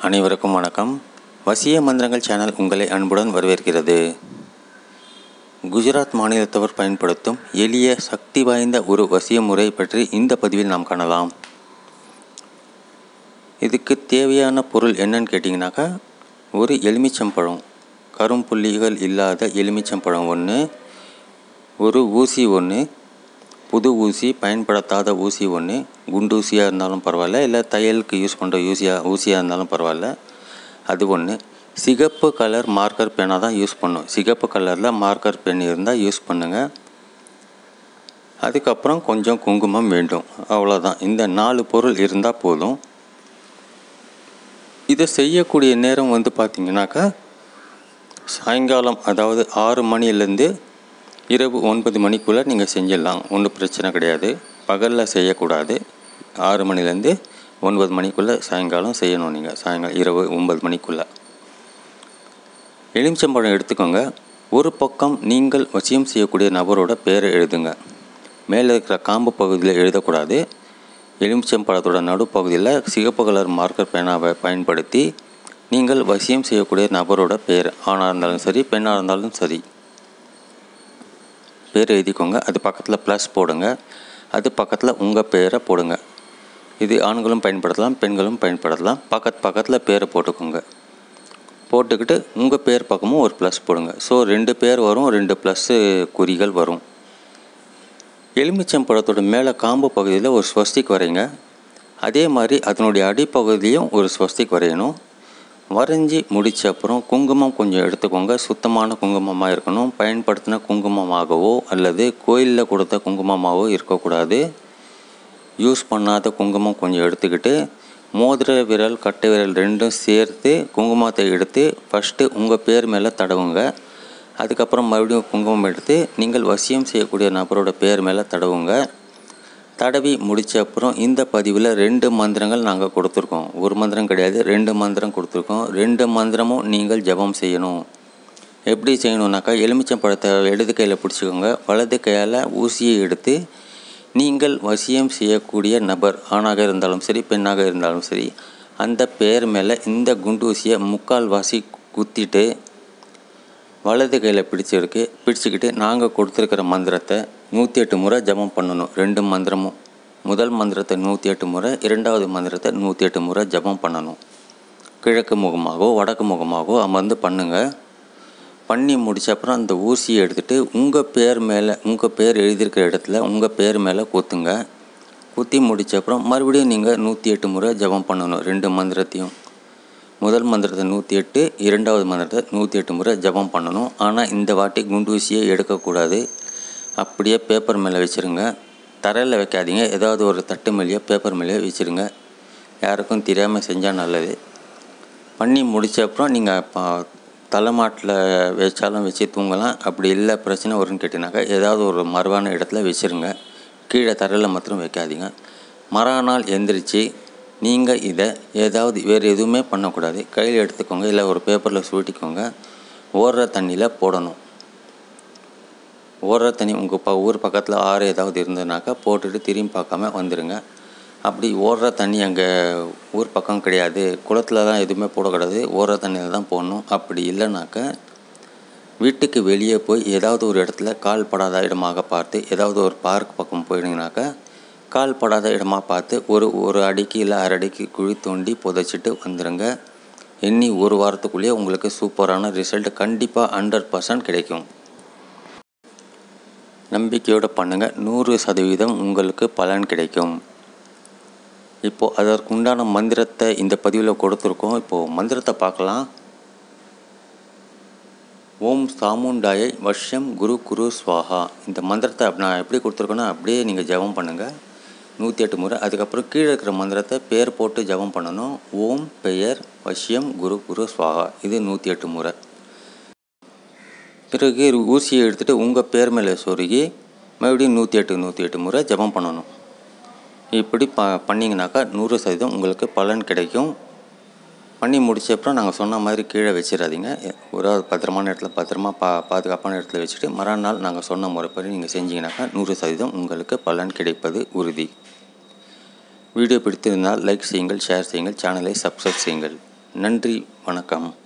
அனைவருக்கும் வணக்கம் வசிய மந்திரங்கள் சேனல் உங்களை அன்புடன் வரவேற்கிறது குஜராத் மாநிலத்தவர் பயன்படுத்தும் எளிய சக்தி வாய்ந்த ஒரு வசிய முறை பற்றி இந்த பதிவில் நாம் காணலாம் இதுக்கு தேவையான பொருள் என்னன்னு கேட்டிங்கனாக்கா ஒரு எலுமிச்சம்பழம் கரும்புள்ளிகள் இல்லாத எலுமிச்சம்பழம் ஒன்று ஒரு ஊசி ஒன்று புது ஊசி பயன்படுத்தாத ஊசி ஒன்று குண்டு ஊசியாக இருந்தாலும் பரவாயில்ல இல்லை தையலுக்கு யூஸ் பண்ணுற ஊசியாக ஊசியாக இருந்தாலும் பரவாயில்ல அது ஒன்று சிகப்பு கலர் மார்க்கர் பெனாக தான் யூஸ் பண்ணும் சிகப்பு கலரில் மார்க்கர் பென் இருந்தால் யூஸ் பண்ணுங்கள் அதுக்கப்புறம் கொஞ்சம் குங்குமம் வேண்டும் அவ்வளோதான் இந்த நாலு பொருள் இருந்தால் போதும் இதை செய்யக்கூடிய நேரம் வந்து பார்த்திங்கனாக்கா சாயங்காலம் அதாவது ஆறு மணிலேருந்து இரவு ஒன்பது மணிக்குள்ளே நீங்கள் செஞ்சிடலாம் ஒன்றும் பிரச்சனை கிடையாது பகலில் செய்யக்கூடாது ஆறு மணிலேருந்து ஒன்பது மணிக்குள்ளே சாயங்காலம் செய்யணும் நீங்கள் சாயங்காலம் இரவு ஒன்பது மணிக்குள்ளே எலுமிச்சம்பழம் எடுத்துக்கோங்க ஒரு பக்கம் நீங்கள் வசியம் செய்யக்கூடிய நபரோட பேரை எழுதுங்க மேலே இருக்கிற காம்பு பகுதியில் எழுதக்கூடாது எலுமிச்சம்பழத்தோட நடுப்பகுதியில் சிகப்பு கலர் மார்க்கர் பேனாவை பயன்படுத்தி நீங்கள் வசியம் செய்யக்கூடிய நபரோட பேர் ஆணாக இருந்தாலும் சரி பெண்ணாக இருந்தாலும் சரி பேர் எழுதிக்கோங்க அது பக்கத்தில் ப்ளஸ் போடுங்க அது பக்கத்தில் உங்கள் பேரை போடுங்க இது ஆண்களும் பயன்படுத்தலாம் பெண்களும் பயன்படுத்தலாம் பக்கத்து பக்கத்தில் பேரை போட்டுக்கோங்க போட்டுக்கிட்டு உங்கள் பேர் பக்கமும் ஒரு ப்ளஸ் போடுங்க ஸோ ரெண்டு பேர் வரும் ரெண்டு ப்ளஸ்ஸு குறிகள் வரும் எலுமிச்சம்பழத்தோட மேலே காம்பு பகுதியில் ஒரு ஸ்வஸ்திக் வரைங்க அதே மாதிரி அதனுடைய அடிப்பகுதியும் ஒரு ஸ்வஸ்திக் வரையணும் வரைஞ்சி முடித்த அப்புறம் குங்குமம் கொஞ்சம் எடுத்துக்கோங்க சுத்தமான குங்குமமாக இருக்கணும் பயன்படுத்தின குங்குமமாகவோ அல்லது கோயிலில் கொடுத்த குங்குமமாகவோ இருக்கக்கூடாது யூஸ் பண்ணாத குங்குமம் கொஞ்சம் எடுத்துக்கிட்டு மோதிர விரல் கட்டை விரல் ரெண்டும் சேர்த்து குங்குமத்தை எடுத்து ஃபஸ்ட்டு உங்கள் பேர் மேலே தடவுங்க அதுக்கப்புறம் மறுபடியும் குங்குமம் எடுத்து நீங்கள் வசியம் செய்யக்கூடிய நபரோட பேர் மேலே தடவுங்க தடவி முடித்த அப்புறம் இந்த பதிவில் ரெண்டு மந்திரங்கள் நாங்கள் கொடுத்துருக்கோம் ஒரு மந்திரம் கிடையாது ரெண்டு மந்திரம் கொடுத்துருக்கோம் ரெண்டு மந்திரமும் நீங்கள் ஜபம் செய்யணும் எப்படி செய்யணுன்னாக்கா எலுமிச்சம் பழத்தை இடது கையில் பிடிச்சிக்கோங்க வலது கையால் ஊசியை எடுத்து நீங்கள் வசியம் செய்யக்கூடிய நபர் ஆணாக இருந்தாலும் சரி பெண்ணாக இருந்தாலும் சரி அந்த பேர் மேலே இந்த குண்டூசியை முக்கால் வாசி குத்திட்டு வலது கையில் பிடிச்சிருக்கு பிடிச்சிக்கிட்டு நாங்கள் கொடுத்துருக்கிற மந்திரத்தை நூற்றி எட்டு முறை ஜபம் பண்ணணும் ரெண்டு மந்திரமும் முதல் மந்திரத்தை நூற்றி எட்டு முறை இரண்டாவது மந்திரத்தை நூற்றி எட்டு முறை ஜபம் பண்ணணும் கிழக்கு முகமாகவோ வடக்கு முகமாகவோ அமர்ந்து பண்ணுங்கள் பண்ணி முடிச்ச அப்புறம் அந்த ஊசியை எடுத்துகிட்டு உங்கள் பேர் மேலே உங்கள் பேர் எழுதியிருக்கிற இடத்துல உங்கள் பேர் மேலே குத்துங்க குத்தி முடிச்ச அப்புறம் மறுபடியும் நீங்கள் நூற்றி எட்டு முறை ஜபம் பண்ணணும் ரெண்டு மந்திரத்தையும் முதல் மந்திரத்தை நூற்றி எட்டு இரண்டாவது மந்திரத்தை நூற்றி எட்டு முறை ஜபம் பண்ணணும் ஆனால் இந்த வாட்டி குண்டு ஊசியை எடுக்கக்கூடாது அப்படியே பேப்பர் மேலே வச்சுருங்க தரையில் வைக்காதீங்க ஏதாவது ஒரு தட்டு மேலேயோ பேப்பர் மேலேயோ வச்சுருங்க யாருக்கும் தெரியாமல் செஞ்சால் நல்லது பண்ணி முடித்த அப்புறம் நீங்கள் தலைமாட்டில் வச்சாலும் வச்சு தூங்கலாம் அப்படி இல்லை பிரச்சனை வரும்னு கேட்டிங்கனாக்கா ஏதாவது ஒரு மரபான இடத்துல வச்சுருங்க கீழே தரையில் மாத்திரம் வைக்காதீங்க மறுநாள் எந்திரிச்சு நீங்கள் இதை ஏதாவது வேறு எதுவுமே பண்ணக்கூடாது கையில் எடுத்துக்கோங்க இல்லை ஒரு பேப்பரில் சுருட்டிக்கோங்க ஓடுற தண்ணியில் போடணும் ஓடுற தண்ணி உங்கள் ப ஊர் பக்கத்தில் ஆறு ஏதாவது இருந்ததுனாக்கா போட்டுட்டு திரும்பி பார்க்காம வந்துடுங்க அப்படி ஓடுற தண்ணி அங்கே ஊர் பக்கம் கிடையாது குளத்தில் தான் எதுவுமே போடக்கூடாது ஓடுற தண்ணியில் தான் போடணும் அப்படி இல்லைனாக்கா வீட்டுக்கு வெளியே போய் ஏதாவது ஒரு இடத்துல கால் படாத இடமாக பார்த்து ஏதாவது ஒரு பார்க் பக்கம் போயிடுங்கனாக்கா கால் படாத இடமா பார்த்து ஒரு ஒரு அடிக்கு இல்லை அரை அடிக்கு குழி தோண்டி புதைச்சிட்டு வந்துடுங்க எண்ணி ஒரு வாரத்துக்குள்ளேயே உங்களுக்கு சூப்பரான ரிசல்ட் கண்டிப்பாக ஹண்ட்ரட் பர்சன்ட் கிடைக்கும் நம்பிக்கையோடு பண்ணுங்கள் நூறு சதவீதம் உங்களுக்கு பலன் கிடைக்கும் இப்போது அதற்கு உண்டான மந்திரத்தை இந்த பதிவில் கொடுத்துருக்கோம் இப்போது மந்திரத்தை பார்க்கலாம் ஓம் சாமுண்டாயை வஷ்யம் குரு குரு ஸ்வாஹா இந்த மந்திரத்தை நான் எப்படி கொடுத்துருக்கேன்னா அப்படியே நீங்கள் ஜபம் பண்ணுங்கள் நூற்றி எட்டு முறை அதுக்கப்புறம் கீழே இருக்கிற மந்திரத்தை பேர் போட்டு ஜபம் பண்ணணும் ஓம் பெயர் வஷ்யம் குரு குரு ஸ்வாஹா இது நூற்றி எட்டு முறை பிறகு ஊசியை எடுத்துகிட்டு உங்கள் பேர் மேலே சொருகி மறுபடியும் நூற்றி எட்டு நூற்றி எட்டு முறை ஜபம் பண்ணணும் இப்படி ப பண்ணிங்கனாக்கா நூறு சதவீதம் உங்களுக்கு பலன் கிடைக்கும் பண்ணி முடிச்ச அப்புறம் நாங்கள் சொன்ன மாதிரி கீழே வச்சிடாதீங்க ஒரு பத்திரமான இடத்துல பத்திரமா பா பாதுகாப்பான இடத்துல வச்சுட்டு மறுநாள் நாங்கள் சொன்ன முறைப்படி நீங்கள் செஞ்சீங்கனாக்கா நூறு சதவீதம் உங்களுக்கு பலன் கிடைப்பது உறுதி வீடியோ பிடித்திருந்தால் லைக் செய்யுங்கள் ஷேர் செய்யுங்கள் சேனலை சப்ஸ்கிரைப் செய்யுங்கள் நன்றி வணக்கம்